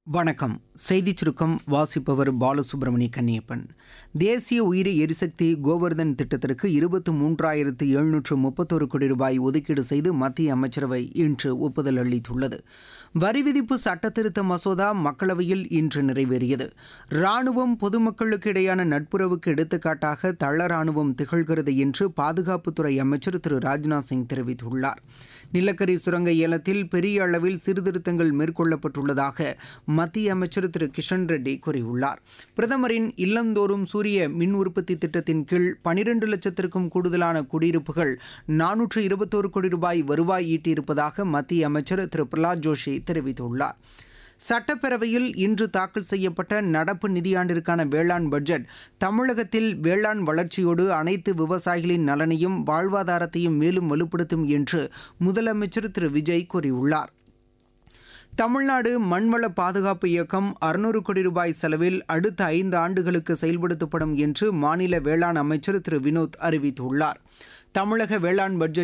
வணக்கம் செய்திச் சுருக்கம் வாசிப்பவர் பாலசுப்ரமணிய கன்னியப்பன் தேசிய உயிரி எரிசக்தி கோவர்தன் திட்டத்திற்கு இருபத்து மூன்றாயிரத்து எழுநூற்று முப்பத்தொரு கோடி ரூபாய் ஒதுக்கீடு செய்து மத்திய அமைச்சரவை இன்று ஒப்புதல் அளித்துள்ளது வரி விதிப்பு சட்டத்திருத்த மசோதா மக்களவையில் இன்று நிறைவேறியது ராணுவம் பொதுமக்களுக்கு இடையான நட்புறவுக்கு எடுத்துக்காட்டாக தள்ள ராணுவம் திகழ்கிறது என்று பாதுகாப்புத்துறை அமைச்சர் திரு ராஜ்நாத் சிங் தெரிவித்துள்ளார் நிலக்கரி சுரங்க ஏலத்தில் பெரிய அளவில் சீர்திருத்தங்கள் மேற்கொள்ளப்பட்டுள்ளதாக மத்திய அமைச்சர் திரு கிஷன் ரெட்டி கூறியுள்ளார் பிரதமரின் இல்லந்தோறும் சூரிய மின் உற்பத்தி திட்டத்தின் கீழ் பனிரெண்டு லட்சத்திற்கும் கூடுதலான குடியிருப்புகள் நானூற்று இருபத்தோரு கோடி ரூபாய் வருவாய் ஈட்டியிருப்பதாக மத்திய அமைச்சர் திரு பிரகலாத் ஜோஷி தெரிவித்துள்ளார் சட்டப்பேரவையில் இன்று தாக்கல் செய்யப்பட்ட நடப்பு நிதியாண்டிற்கான வேளாண் பட்ஜெட் தமிழகத்தில் வேளாண் வளர்ச்சியோடு அனைத்து விவசாயிகளின் நலனையும் வாழ்வாதாரத்தையும் மேலும் வலுப்படுத்தும் என்று முதலமைச்சர் திரு விஜய் கூறியுள்ளார் தமிழ்நாடு மண்வள பாதுகாப்பு இயக்கம் அறுநூறு கோடி ரூபாய் செலவில் அடுத்த ஐந்து ஆண்டுகளுக்கு செயல்படுத்தப்படும் என்று மாநில வேளாண் அமைச்சர் திரு வினோத் அறிவித்துள்ளார் தமிழக வேளாண் பட்ஜெட்